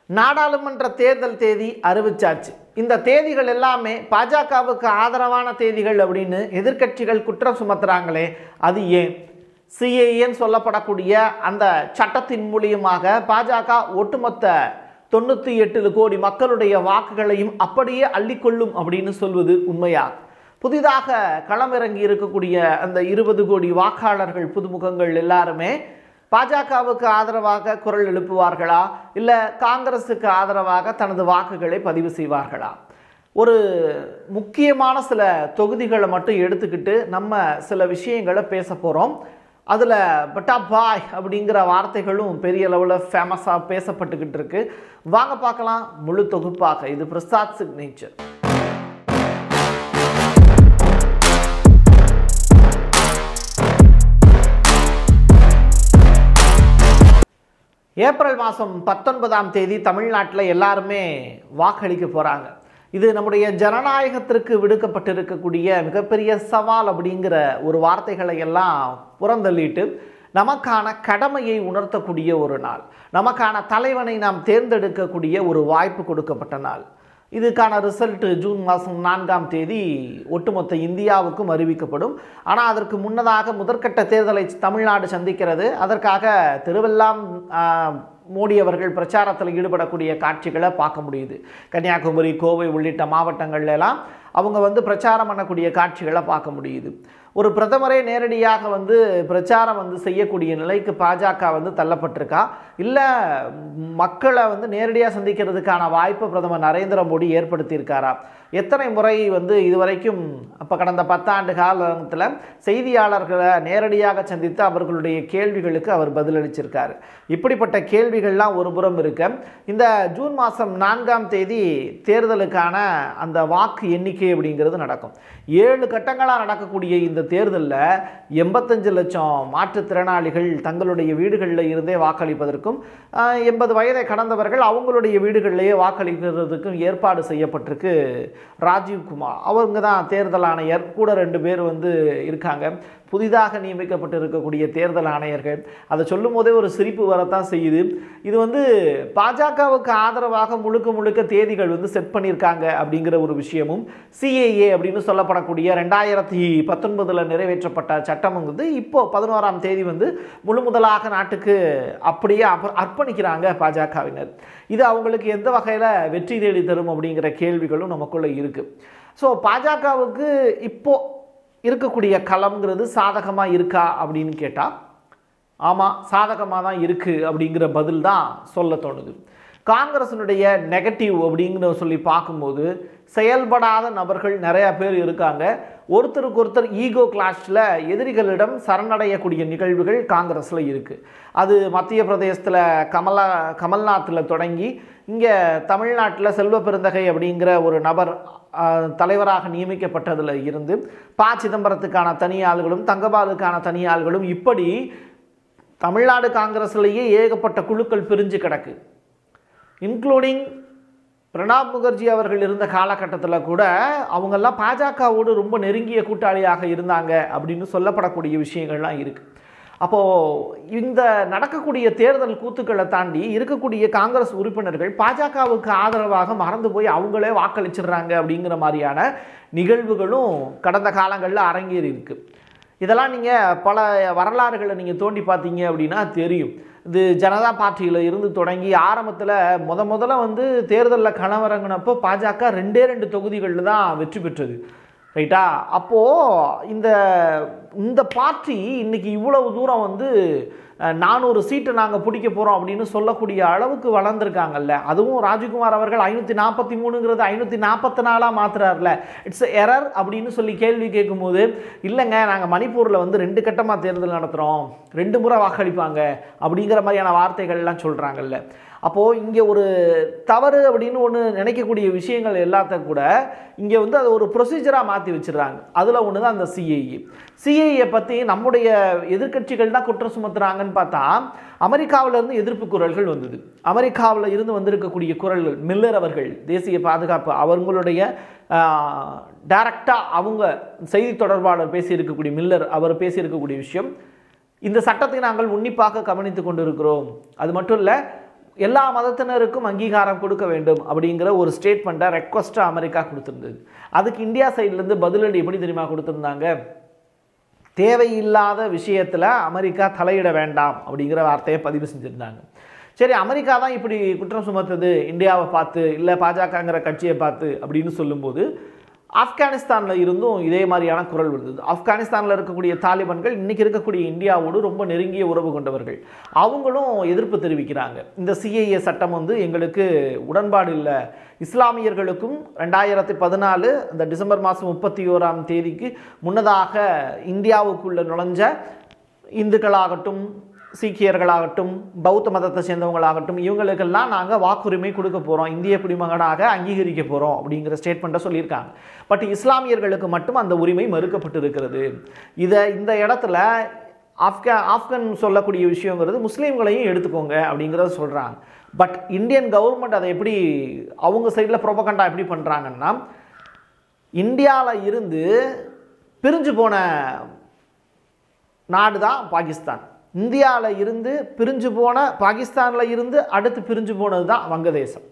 நாடாளுமன்ற தேர்தல் தேதி அறிவிச்சாச்சு இந்த தேதிகள் எல்லாமே பாஜகவுக்கு ஆதரவான தேதிகள் அப்படின்னு எதிர்க்கட்சிகள் குற்றம் சுமத்துறாங்களே அது ஏன் சிஏஏன்னு சொல்லப்படக்கூடிய அந்த சட்டத்தின் மூலியமாக பாஜக ஒட்டுமொத்த தொண்ணூற்றி எட்டு கோடி மக்களுடைய வாக்குகளையும் அப்படியே அள்ளிக்கொள்ளும் அப்படின்னு சொல்வது உண்மையா புதிதாக களமிறங்கி இருக்கக்கூடிய அந்த இருபது கோடி வாக்காளர்கள் புதுமுகங்கள் எல்லாருமே பாஜகவுக்கு ஆதரவாக குரல் எழுப்புவார்களா இல்லை காங்கிரஸுக்கு ஆதரவாக தனது வாக்குகளை பதிவு செய்வார்களா ஒரு முக்கியமான சில தொகுதிகளை மட்டும் எடுத்துக்கிட்டு நம்ம சில விஷயங்களை பேச போகிறோம் அதில் பட்டா பாய் அப்படிங்கிற வார்த்தைகளும் பெரிய அளவில் ஃபேமஸாக பேசப்பட்டுக்கிட்டு இருக்கு வாங்க பார்க்கலாம் முழு தொகுப்பாக இது பிரசாத் சிக்னேச்சர் ஏப்ரல் மாதம் பத்தொன்பதாம் தேதி தமிழ்நாட்டில் எல்லாருமே வாக்களிக்க போகிறாங்க இது நம்முடைய ஜனநாயகத்திற்கு விடுக்கப்பட்டிருக்கக்கூடிய மிகப்பெரிய சவால் அப்படிங்கிற ஒரு வார்த்தைகளை எல்லாம் புறந்தள்ளிட்டு நமக்கான கடமையை உணர்த்தக்கூடிய ஒரு நாள் நமக்கான தலைவனை நாம் தேர்ந்தெடுக்கக்கூடிய ஒரு வாய்ப்பு கொடுக்கப்பட்ட நாள் இதுக்கான ரிசல்ட் ஜூன் மாதம் நான்காம் தேதி ஒட்டுமொத்த இந்தியாவுக்கும் அறிவிக்கப்படும் ஆனால் அதற்கு முன்னதாக முதற்கட்ட தேர்தலை தமிழ்நாடு சந்திக்கிறது அதற்காக திருவெல்லாம் ஆஹ், மோடி அவர்கள் பிரச்சாரத்தில் ஈடுபடக்கூடிய காட்சிகளை பார்க்க முடியுது கன்னியாகுமரி கோவை உள்ளிட்ட மாவட்டங்கள்ல எல்லாம் அவங்க வந்து பிரச்சாரம் பண்ணக்கூடிய காட்சிகளை பார்க்க முடியுது ஒரு பிரதமரே நேரடியாக வந்து பிரச்சாரம் வந்து செய்யக்கூடிய நிலைக்கு பாஜக வந்து தள்ளப்பட்டிருக்கா இல்லை மக்களை வந்து நேரடியாக சந்திக்கிறதுக்கான வாய்ப்பை பிரதமர் நரேந்திர மோடி ஏற்படுத்தியிருக்காரா எத்தனை முறை வந்து இதுவரைக்கும் அப்போ கடந்த பத்தாண்டு காலத்தில் செய்தியாளர்களை நேரடியாக சந்தித்து அவர்களுடைய கேள்விகளுக்கு அவர் பதிலளிச்சிருக்காரு இப்படிப்பட்ட கேள்விகள்லாம் ஒரு புறம் இருக்க இந்த ஜூன் மாதம் நான்காம் தேதி தேர்தலுக்கான அந்த வாக்கு எண்ணிக்கை அப்படிங்கிறது நடக்கும் ஏழு கட்டங்களாக நடக்கக்கூடிய இந்த தேர்தலில் எண்பத்தஞ்சு லட்சம் மாற்றுத்திறனாளிகள் தங்களுடைய வீடுகளில் இருந்தே வாக்களிப்பதற்கும் ஆஹ், எண்பது வயதை கடந்தவர்கள் அவங்களுடைய வீடுகளிலேயே வாக்களிக்கிறதுக்கும் ஏற்பாடு செய்யப்பட்டிருக்கு ராஜீவ்குமார் அவங்க தான் தேர்தல் ஆணையர் கூட ரெண்டு பேர் வந்து இருக்காங்க புதிதாக நியமிக்கப்பட்டு இருக்கக்கூடிய தேர்தல் ஆணையர்கள் அதை சொல்லும் போதே ஒரு சிரிப்பு வரத்தான் செய்யுது இது வந்து பாஜகவுக்கு ஆதரவாக முழுக்க முழுக்க தேதிகள் வந்து செட் பண்ணியிருக்காங்க அப்படிங்கிற ஒரு விஷயமும் சிஏஏ அப்படின்னு சொல்லப்படக்கூடிய ரெண்டாயிரத்தி பத்தொன்பதில் நிறைவேற்றப்பட்ட சட்டம் வந்து இப்போ பதினோராம் தேதி வந்து முழு முதலாக நாட்டுக்கு அப்படியே அர்ப்ப- அர்ப்பணிக்கிறாங்க பாஜகவினர் இது அவங்களுக்கு எந்த வகையில் வெற்றி தேடி தரும் அப்படிங்கிற கேள்விகளும் நமக்குள்ள இருக்கு ஸோ பாஜகவுக்கு இப்போ இருக்கக்கூடிய களம்ங்கிறது சாதகமாக இருக்கா அப்படின்னு கேட்டால் ஆமாம் சாதகமாக தான் இருக்குது அப்படிங்கிற பதில் தான் சொல்ல தோணுது காங்கிரஸினுடைய நெகட்டிவ் அப்படிங்கிற சொல்லி பார்க்கும்போது செயல்படாத நபர்கள் நிறையா பேர் இருக்காங்க ஒருத்தருக்கு ஒருத்தர் ஈகோ கிளாஷில் எதிரிகளிடம் சரணடையக்கூடிய நிகழ்வுகள் காங்கிரஸில் இருக்குது அது மத்திய பிரதேசத்தில் கமலா கமல்நாத்தில் தொடங்கி இங்கே தமிழ்நாட்டில் செல்வ பெருந்தகை அப்படிங்கிற ஒரு நபர் ஆஹ், தலைவராக நியமிக்கப்பட்டதில் இருந்து ப சிதம்பரத்துக்கான தனி ஆள்களும் தங்கபாலுக்கான தனி ஆள்களும் இப்படி தமிழ்நாடு காங்கிரஸ்லேயே ஏகப்பட்ட குழுக்கள் பிரிஞ்சு கிடக்கு இன்க்ளூடிங் பிரணாப் முகர்ஜி அவர்கள் இருந்த காலகட்டத்தில் கூட அவங்கெல்லாம் பாஜகவோடு ரொம்ப நெருங்கிய கூட்டாளியாக இருந்தாங்க அப்படின்னு சொல்லப்படக்கூடிய விஷயங்கள்லாம் இருக்குது அப்போது இந்த நடக்கக்கூடிய தேர்தல் கூத்துக்களை தாண்டி இருக்கக்கூடிய காங்கிரஸ் உறுப்பினர்கள் பாஜகவுக்கு ஆதரவாக மறந்து போய் அவங்களே வாக்களிச்சிடுறாங்க அப்படிங்கிற மாதிரியான நிகழ்வுகளும் கடந்த காலங்களில் அரங்கேறி இருக்கு இதெல்லாம் நீங்கள் பல வரலாறுகளை நீங்கள் தோண்டி பார்த்தீங்க அப்படின்னா தெரியும் இது ஜனதா பார்ட்டியில் இருந்து தொடங்கி ஆரம்பத்தில் முத முதல்ல வந்து தேர்தலில் களமிறங்கினப்போ பாஜக ரெண்டே ரெண்டு தொகுதிகளில் தான் வெற்றி பெற்றது ரைட்டா அப்போது இந்த இந்த பார்ட்டி இன்னைக்கு இவ்வளவு தூரம் வந்து நானூறு சீட்டை நாங்கள் பிடிக்க போகிறோம் அப்படின்னு சொல்லக்கூடிய அளவுக்கு வளர்ந்துருக்காங்கல்ல அதுவும் ராஜ்குமார் அவர்கள் ஐநூற்றி நாற்பத்தி மூணுங்கிறது ஐநூற்றி நாற்பத்தி நாலாக மாத்துறாருல இட்ஸ் எரர் அப்படின்னு சொல்லி கேள்வி கேட்கும்போது இல்லைங்க நாங்கள் மணிப்பூரில் வந்து ரெண்டு கட்டமாக தேர்தல் நடத்துகிறோம் ரெண்டு முறை வாக்களிப்பாங்க அப்படிங்கிற மாதிரியான வார்த்தைகள்லாம் சொல்கிறாங்கல்ல அப்போது இங்கே ஒரு தவறு அப்படின்னு ஒன்று நினைக்கக்கூடிய விஷயங்கள் எல்லாத்த கூட இங்கே வந்து அதை ஒரு ப்ரொசீஜராக மாற்றி வச்சிடுறாங்க அதில் ஒன்று தான் அந்த சிஏஇ சிஏஇயை பற்றி நம்முடைய எதிர்க்கட்சிகள் தான் குற்றம் சுமத்துறாங்கன்னு பார்த்தா அமெரிக்காவுல இருந்து எதிர்ப்பு குரல்கள் வந்தது அமெரிக்காவில் இருந்து வந்திருக்கக்கூடிய குரல்கள் மில்லர் அவர்கள் தேசிய பாதுகாப்பு அவங்களுடைய டைரக்டாக அவங்க செய்தி தொடர்பாளர் பேசியிருக்கக்கூடிய மில்லர் அவர் பேசியிருக்கக்கூடிய விஷயம் இந்த சட்டத்தை நாங்கள் உன்னிப்பாக கவனித்து கொண்டிருக்கிறோம் அது மட்டும் இல்லை எல்லா மதத்தினருக்கும் அங்கீகாரம் கொடுக்க வேண்டும் அப்படிங்கிற ஒரு ஸ்டேட்மெண்ட்டை ரெக்வஸ்ட்டாக அமெரிக்கா கொடுத்துருந்தது அதுக்கு இந்தியா சைட்லேருந்து பதிலடி எப்படி தெரியுமா கொடுத்துருந்தாங்க தேவையில்லாத விஷயத்தில் அமெரிக்கா தலையிட வேண்டாம் அப்படிங்கிற வார்த்தையை பதிவு செஞ்சுருந்தாங்க சரி அமெரிக்கா தான் இப்படி குற்றம் சுமத்துது இந்தியாவை பார்த்து இல்லை பாஜகங்கிற கட்சியை பார்த்து அப்படின்னு சொல்லும்போது ஆப்கானிஸ்தானில் இருந்தும் இதே மாதிரியான குரல் வந்தது ஆப்கானிஸ்தானில் இருக்கக்கூடிய தாலிபான்கள் இன்னைக்கு இருக்கக்கூடிய இந்தியாவோடு ரொம்ப நெருங்கிய உறவு கொண்டவர்கள் அவங்களும் எதிர்ப்பு தெரிவிக்கிறாங்க இந்த சிஐஏ சட்டம் வந்து எங்களுக்கு உடன்பாடு இல்லை இஸ்லாமியர்களுக்கும் ரெண்டாயிரத்தி பதினாலு இந்த டிசம்பர் மாதம் முப்பத்தி ஓராம் தேதிக்கு முன்னதாக இந்தியாவுக்குள்ள நுழைஞ்ச இந்துக்களாகட்டும் சீக்கியர்களாகட்டும் பௌத்த மதத்தை சேர்ந்தவங்களாகட்டும் இவங்களுக்கெல்லாம் நாங்கள் வாக்குரிமை கொடுக்க போகிறோம் இந்திய குடிமகனாக அங்கீகரிக்க போகிறோம் அப்படிங்கிற ஸ்டேட்மெண்ட்டை சொல்லியிருக்காங்க பட் இஸ்லாமியர்களுக்கு மட்டும் அந்த உரிமை மறுக்கப்பட்டு இருக்கிறது இதை இந்த இடத்துல ஆப்கா ஆப்கன் சொல்லக்கூடிய விஷயங்கிறது முஸ்லீம்களையும் எடுத்துக்கோங்க அப்படிங்கிறத சொல்கிறாங்க பட் இந்தியன் கவர்மெண்ட் அதை எப்படி அவங்க சைடில் ப்ரொபகண்டா எப்படி பண்ணுறாங்கன்னா இந்தியாவில் இருந்து பிரிஞ்சு போன நாடு தான் பாகிஸ்தான் இந்தியாவில் இருந்து பிரிஞ்சு போன பாகிஸ்தானில் இருந்து அடுத்து பிரிஞ்சு போனது தான் வங்கதேசம்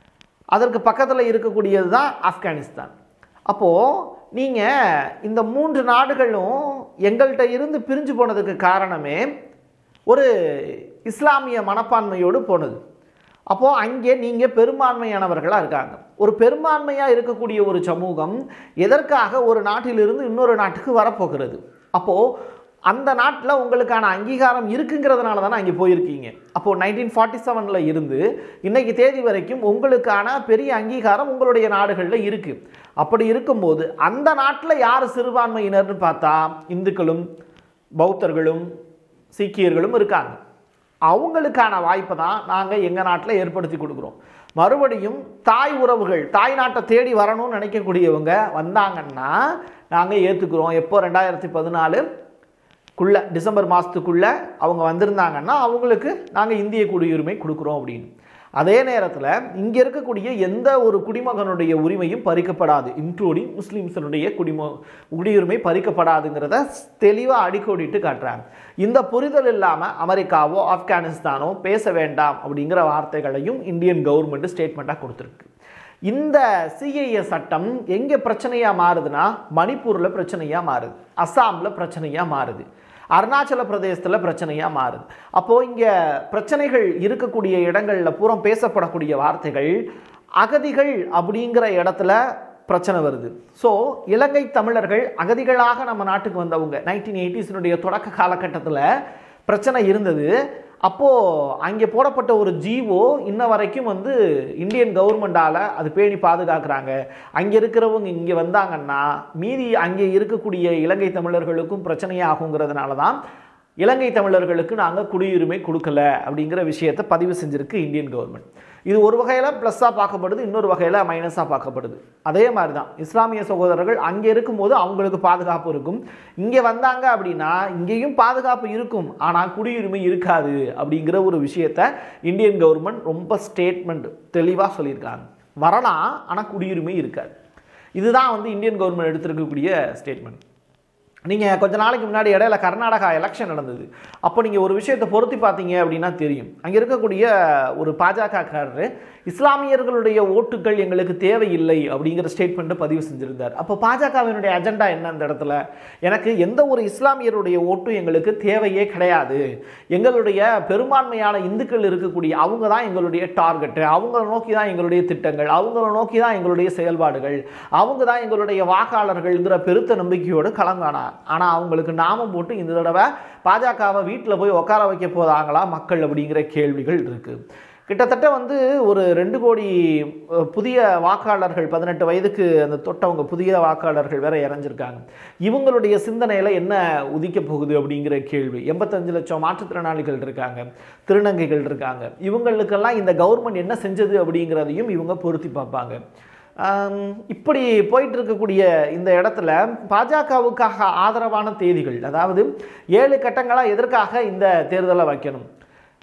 அதற்கு பக்கத்தில் இருக்கக்கூடியது தான் ஆப்கானிஸ்தான் அப்போது நீங்கள் இந்த மூன்று நாடுகளும் எங்கள்கிட்ட இருந்து பிரிஞ்சு போனதுக்கு காரணமே ஒரு இஸ்லாமிய மனப்பான்மையோடு போனது அப்போது அங்கே நீங்கள் பெரும்பான்மையானவர்களாக இருக்காங்க ஒரு பெரும்பான்மையாக இருக்கக்கூடிய ஒரு சமூகம் எதற்காக ஒரு நாட்டிலிருந்து இன்னொரு நாட்டுக்கு வரப்போகிறது அப்போது அந்த நாட்டில் உங்களுக்கான அங்கீகாரம் இருக்குங்கிறதுனால தானே அங்கே போயிருக்கீங்க அப்போது நைன்டீன் ஃபார்ட்டி செவனில் இருந்து இன்னைக்கு தேதி வரைக்கும் உங்களுக்கான பெரிய அங்கீகாரம் உங்களுடைய நாடுகளில் இருக்குது அப்படி இருக்கும்போது அந்த நாட்டில் யார் சிறுபான்மையினர்னு பார்த்தா இந்துக்களும் பௌத்தர்களும் சீக்கியர்களும் இருக்காங்க அவங்களுக்கான வாய்ப்பை தான் நாங்கள் எங்கள் நாட்டில் ஏற்படுத்தி கொடுக்குறோம் மறுபடியும் தாய் உறவுகள் தாய் நாட்டை தேடி வரணும்னு நினைக்கக்கூடியவங்க வந்தாங்கன்னா நாங்கள் ஏற்றுக்குறோம் எப்போ ரெண்டாயிரத்தி பதினாலு குள்ள டிசம்பர் மாதத்துக்குள்ளே அவங்க வந்திருந்தாங்கன்னா அவங்களுக்கு நாங்கள் இந்திய குடியுரிமை கொடுக்குறோம் அப்படின்னு அதே நேரத்தில் இங்கே இருக்கக்கூடிய எந்த ஒரு குடிமகனுடைய உரிமையும் பறிக்கப்படாது இன்க்ளூடிங் முஸ்லீம்ஸனுடைய குடிம குடியுரிமை பறிக்கப்படாதுங்கிறத தெளிவாக அடிக்கோடிட்டு காட்டுறாங்க இந்த புரிதல் இல்லாமல் அமெரிக்காவோ ஆப்கானிஸ்தானோ பேச வேண்டாம் அப்படிங்கிற வார்த்தைகளையும் இந்தியன் கவர்மெண்ட் ஸ்டேட்மெண்ட்டாக கொடுத்துருக்கு இந்த சிஐஏ சட்டம் எங்கே பிரச்சனையாக மாறுதுன்னா மணிப்பூரில் பிரச்சனையாக மாறுது அஸ்ஸாமில் பிரச்சனையாக மாறுது அருணாச்சல பிரதேசத்தில் பிரச்சனையாக மாறுது அப்போது இங்கே பிரச்சனைகள் இருக்கக்கூடிய இடங்களில் பூரா பேசப்படக்கூடிய வார்த்தைகள் அகதிகள் அப்படிங்கிற இடத்துல பிரச்சனை வருது ஸோ இலங்கை தமிழர்கள் அகதிகளாக நம்ம நாட்டுக்கு வந்தவங்க நைன்டீன் எயிட்டிஸினுடைய தொடக்க காலகட்டத்தில் பிரச்சனை இருந்தது அப்போது அங்கே போடப்பட்ட ஒரு ஜீவோ இன்ன வரைக்கும் வந்து இந்தியன் கவர்மெண்டால் அது பேணி பாதுகாக்கிறாங்க அங்கே இருக்கிறவங்க இங்கே வந்தாங்கன்னா மீதி அங்கே இருக்கக்கூடிய இலங்கை தமிழர்களுக்கும் பிரச்சனையாகுங்கிறதுனால தான் இலங்கை தமிழர்களுக்கு நாங்கள் குடியுரிமை கொடுக்கல அப்படிங்கிற விஷயத்தை பதிவு செஞ்சுருக்கு இந்தியன் கவர்மெண்ட் இது ஒரு வகையில் ப்ளஸ்ஸாக பார்க்கப்படுது இன்னொரு வகையில் மைனஸாக பார்க்கப்படுது அதே மாதிரி தான் இஸ்லாமிய சகோதரர்கள் அங்கே இருக்கும்போது அவங்களுக்கு பாதுகாப்பு இருக்கும் இங்கே வந்தாங்க அப்படின்னா இங்கேயும் பாதுகாப்பு இருக்கும் ஆனால் குடியுரிமை இருக்காது அப்படிங்கிற ஒரு விஷயத்தை இந்தியன் கவர்மெண்ட் ரொம்ப ஸ்டேட்மெண்ட் தெளிவாக சொல்லியிருக்காங்க வரலாம் ஆனால் குடியுரிமை இருக்காது இதுதான் வந்து இந்தியன் கவர்மெண்ட் எடுத்திருக்கக்கூடிய ஸ்டேட்மெண்ட் நீங்கள் கொஞ்ச நாளைக்கு முன்னாடி இடையில கர்நாடகா எலெக்ஷன் நடந்தது அப்போ நீங்கள் ஒரு விஷயத்தை பொருத்தி பார்த்தீங்க அப்படின்னா தெரியும் அங்கே இருக்கக்கூடிய ஒரு பாஜகக்காரர் இஸ்லாமியர்களுடைய ஓட்டுகள் எங்களுக்கு தேவையில்லை அப்படிங்கிற ஸ்டேட்மெண்ட்டை பதிவு செஞ்சுருந்தார் அப்போ பாஜகவினுடைய அஜெண்டா என்ன அந்த இடத்துல எனக்கு எந்த ஒரு இஸ்லாமியருடைய ஓட்டும் எங்களுக்கு தேவையே கிடையாது எங்களுடைய பெரும்பான்மையான இந்துக்கள் இருக்கக்கூடிய அவங்க தான் எங்களுடைய டார்கெட்டு அவங்கள நோக்கி தான் எங்களுடைய திட்டங்கள் அவங்கள நோக்கி தான் எங்களுடைய செயல்பாடுகள் அவங்க தான் எங்களுடைய வாக்காளர்கள்ங்கிற பெருத்த நம்பிக்கையோடு கலங்கானார் ஆனால் அவங்களுக்கு நாமம் போட்டு இந்த தடவை பாஜகவை வீட்டில் போய் உட்கார வைக்க போதாங்களா மக்கள் அப்படிங்கிற கேள்விகள் இருக்குது கிட்டத்தட்ட வந்து ஒரு ரெண்டு கோடி அஹ், புதிய வாக்காளர்கள் பதினெட்டு வயதுக்கு அந்த தொட்டவங்க புதிய வாக்காளர்கள் வேற இறஞ்சிருக்காங்க இவங்களுடைய சிந்தனையில் என்ன உதிக்க போகுது அப்படிங்கிற கேள்வி எண்பத்தஞ்சு லட்சம் மாற்றுத்திறனாளிகள் இருக்காங்க திருநங்கைகள் இருக்காங்க இவங்களுக்கெல்லாம் இந்த கவர்மெண்ட் என்ன செஞ்சது அப்படிங்கிறதையும் இவங்க பொருத்தி பார்ப்பாங்க ஆம், இப்படி போயிட்டு இருக்கக்கூடிய இந்த இடத்துல பாஜகவுக்காக ஆதரவான தேதிகள் அதாவது ஏழு கட்டங்களாக எதற்காக இந்த தேர்தலை வைக்கணும்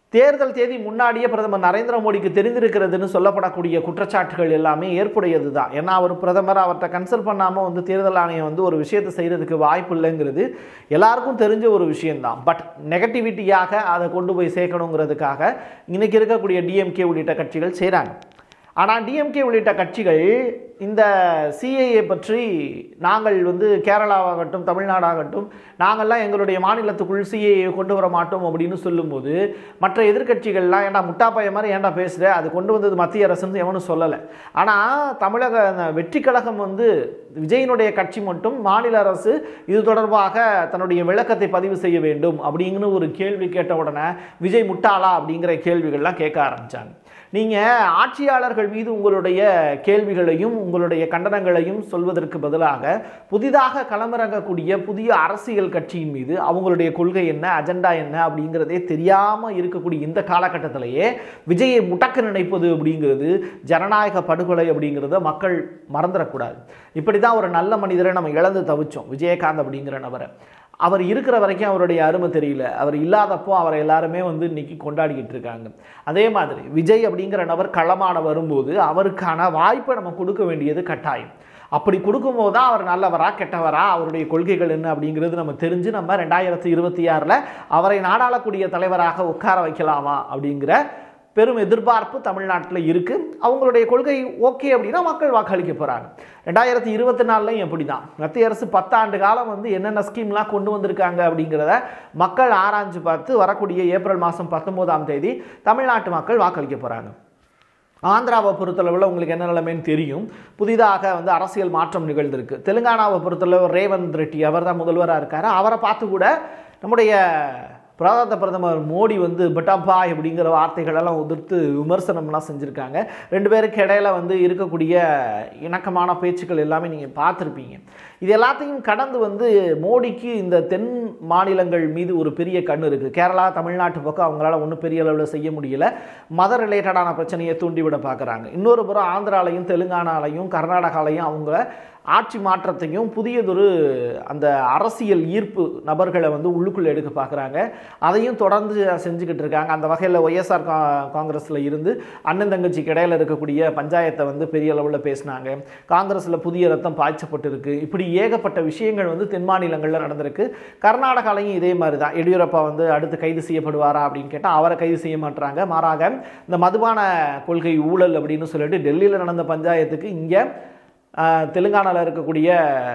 தேர்தல் தேதி முன்னாடியே பிரதமர் நரேந்திர மோடிக்கு தெரிந்திருக்கிறதுன்னு சொல்லப்படக்கூடிய குற்றச்சாட்டுகள் எல்லாமே ஏற்புடையது தான் ஏன்னா அவர் பிரதமர் அவர்கிட்ட கன்சல்ட் பண்ணாமல் வந்து தேர்தல் ஆணையம் வந்து ஒரு விஷயத்தை செய்கிறதுக்கு வாய்ப்பு இல்லைங்கிறது எல்லாருக்கும் தெரிஞ்ச ஒரு விஷயம்தான் பட் நெகட்டிவிட்டியாக அதை கொண்டு போய் சேர்க்கணுங்கிறதுக்காக இன்னைக்கு இருக்கக்கூடிய டிஎம்கே உள்ளிட்ட கட்சிகள் செய்கிறாங்க ஆனால் டிஎம்கே உள்ளிட்ட கட்சிகள் இந்த சிஏஏ பற்றி நாங்கள் வந்து கேரளாவாகட்டும் தமிழ்நாடாகட்டும் நாங்கள்லாம் எங்களுடைய மாநிலத்துக்குள் சிஏஏ கொண்டு வர மாட்டோம் அப்படின்னு சொல்லும்போது மற்ற எதிர்க்கட்சிகள்லாம் ஏன்டா முட்டாப்பைய மாதிரி ஏன்டா பேசுகிற அது கொண்டு வந்தது மத்திய அரசுன்னு எவனும் சொல்லலை ஆனால் தமிழக அந்த வெற்றி கழகம் வந்து விஜயினுடைய கட்சி மட்டும் மாநில அரசு இது தொடர்பாக தன்னுடைய விளக்கத்தை பதிவு செய்ய வேண்டும் அப்படிங்கிற ஒரு கேள்வி கேட்ட உடனே விஜய் முட்டாளா அப்படிங்கிற கேள்விகள்லாம் கேட்க ஆரம்பித்தாங்க நீங்கள் ஆட்சியாளர்கள் மீது உங்களுடைய கேள்விகளையும் உங்களுடைய கண்டனங்களையும் சொல்வதற்கு பதிலாக புதிதாக களமிறங்கக்கூடிய புதிய அரசியல் கட்சியின் மீது அவங்களுடைய கொள்கை என்ன அஜெண்டா என்ன அப்படிங்கிறதே தெரியாமல் இருக்கக்கூடிய இந்த காலகட்டத்திலேயே விஜயை முடக்க நினைப்பது அப்படிங்கிறது ஜனநாயக படுகொலை அப்படிங்கிறத மக்கள் மறந்துடக்கூடாது இப்படி தான் ஒரு நல்ல மனிதரை நம்ம இழந்து தவிச்சோம் விஜயகாந்த் அப்படிங்கிற நபரை அவர் இருக்கிற வரைக்கும் அவருடைய அருமை தெரியல அவர் இல்லாதப்போ அவரை எல்லாருமே வந்து இன்னைக்கு கொண்டாடிக்கிட்டு இருக்காங்க அதே மாதிரி விஜய் அப்படிங்கிற நபர் களமான வரும்போது அவருக்கான வாய்ப்பை நம்ம கொடுக்க வேண்டியது கட்டாயம் அப்படி கொடுக்கும்போது தான் அவர் நல்லவரா கெட்டவரா அவருடைய கொள்கைகள் என்ன அப்படிங்கிறது நம்ம தெரிஞ்சு நம்ம ரெண்டாயிரத்தி இருபத்தி ஆறில் அவரை நாடாளக்கூடிய தலைவராக உட்கார வைக்கலாமா அப்படிங்கிற பெரும் எதிர்பார்ப்பு தமிழ்நாட்டில் இருக்குது அவங்களுடைய கொள்கை ஓகே அப்படின்னா மக்கள் வாக்களிக்க போகிறாங்க ரெண்டாயிரத்தி இருபத்தி நாலுலையும் எப்படி தான் மத்திய அரசு பத்தாண்டு காலம் வந்து என்னென்ன ஸ்கீம்லாம் கொண்டு வந்திருக்காங்க அப்படிங்கிறத மக்கள் ஆராய்ஞ்சு பார்த்து வரக்கூடிய ஏப்ரல் மாதம் பத்தொம்போதாம் தேதி தமிழ்நாட்டு மக்கள் வாக்களிக்க போகிறாங்க ஆந்திராவை பொறுத்தளவில் உங்களுக்கு என்ன நிலைமைன்னு தெரியும் புதிதாக வந்து அரசியல் மாற்றம் நிகழ்ந்திருக்கு தெலுங்கானாவை பொறுத்தளவு ரேவந்த் ரெட்டி அவர் தான் முதல்வராக இருக்கார் அவரை பார்த்து கூட நம்முடைய பிரதாத பிரதமர் மோடி வந்து பட்டாபாய் அப்படிங்கிற வார்த்தைகளெல்லாம் உதிர்த்து விமர்சனம்லாம் செஞ்சுருக்காங்க ரெண்டு பேருக்கு இடையில வந்து இருக்கக்கூடிய இணக்கமான பேச்சுக்கள் எல்லாமே நீங்கள் பார்த்துருப்பீங்க இது எல்லாத்தையும் கடந்து வந்து மோடிக்கு இந்த தென் மாநிலங்கள் மீது ஒரு பெரிய கண் இருக்குது கேரளா தமிழ்நாட்டு பக்கம் அவங்களால ஒன்றும் பெரிய அளவில் செய்ய முடியல மத ரிலேட்டடான பிரச்சனையை தூண்டிவிட பார்க்குறாங்க இன்னொரு புறம் ஆந்திராலையும் தெலுங்கானாலையும் கர்நாடகாலையும் அவங்க ஆட்சி மாற்றத்தையும் புதியதொரு அந்த அரசியல் ஈர்ப்பு நபர்களை வந்து உள்ளுக்குள்ளே எடுக்க பார்க்குறாங்க அதையும் தொடர்ந்து செஞ்சுக்கிட்டு இருக்காங்க அந்த வகையில் ஒய்எஸ்ஆர் கா காங்கிரஸில் இருந்து அண்ணன் தங்கச்சிக்கு இடையில இருக்கக்கூடிய பஞ்சாயத்தை வந்து பெரிய அளவில் பேசினாங்க காங்கிரஸில் புதிய ரத்தம் பாய்ச்சப்பட்டிருக்கு இப்படி ஏகப்பட்ட விஷயங்கள் வந்து தென் மாநிலங்களில் நடந்திருக்கு கர்நாடகாலையும் இதே மாதிரி தான் எடியூரப்பா வந்து அடுத்து கைது செய்யப்படுவாரா அப்படின்னு கேட்டால் அவரை கைது செய்ய மாட்டாங்க மாறாக இந்த மதுபான கொள்கை ஊழல் அப்படின்னு சொல்லிட்டு டெல்லியில் நடந்த பஞ்சாயத்துக்கு இங்கே தெலுங்கானாவில் இருக்கக்கூடிய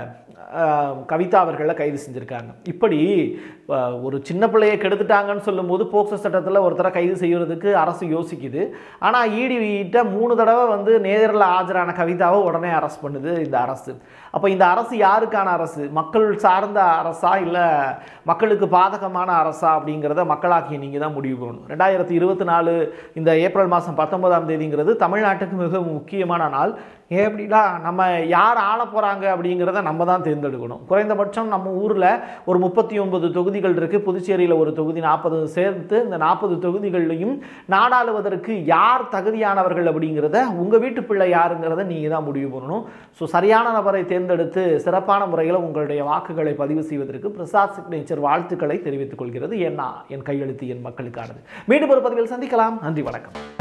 ஆஹ், கவிதா அவர்களை கைது செஞ்சுருக்காங்க இப்படி ஆஹ், ஒரு சின்ன பிள்ளையை கெடுத்துட்டாங்கன்னு சொல்லும்போது போக்சோ சட்டத்தில் ஒருத்தரை கைது செய்யறதுக்கு அரசு யோசிக்குது ஆனால் ஈடிவிட்ட மூணு தடவை வந்து நேரில் ஆஜரான கவிதாவை உடனே அரெஸ்ட் பண்ணுது இந்த அரசு அப்போ இந்த அரசு யாருக்கான அரசு மக்கள் சார்ந்த அரசா இல்லை மக்களுக்கு பாதகமான அரசா அப்படிங்கிறத மக்களாக்கிய நீங்கள் தான் முடிவு பண்ணணும் ரெண்டாயிரத்தி இருபத்தி நாலு இந்த ஏப்ரல் மாதம் பத்தொன்பதாம் தேதிங்கிறது தமிழ்நாட்டுக்கு மிக முக்கியமான நாள் ஏன் அப்படின்னா நம்ம யார் ஆள போகிறாங்க அப்படிங்கிறத நம்ம தான் தேர்ந்தெடுக்கணும் குறைந்தபட்சம் நம்ம ஊரில் ஒரு முப்பத்தி ஒன்பது தொகுதிகள் இருக்குது புதுச்சேரியில் ஒரு தொகுதி நாற்பது சேர்த்து இந்த நாற்பது தொகுதிகள்லையும் நாடாளுவதற்கு யார் தகுதியானவர்கள் அப்படிங்கிறத உங்கள் வீட்டு பிள்ளை யாருங்கிறத நீங்கள் தான் முடிவு பண்ணணும் ஸோ சரியான நபரை தேர்ந்தெடுத்து சிறப்பான முறையில் உங்களுடைய வாக்குகளை பதிவு செய்வதற்கு பிரசாத் சிக்னேச்சர் வாழ்த்துக்களை தெரிவித்துக் கொள்கிறது ஏன்னா என் கையெழுத்து என் மக்களுக்கானது மீண்டும் ஒரு பதிவில் சந்திக்கலாம் நன்றி வணக்கம்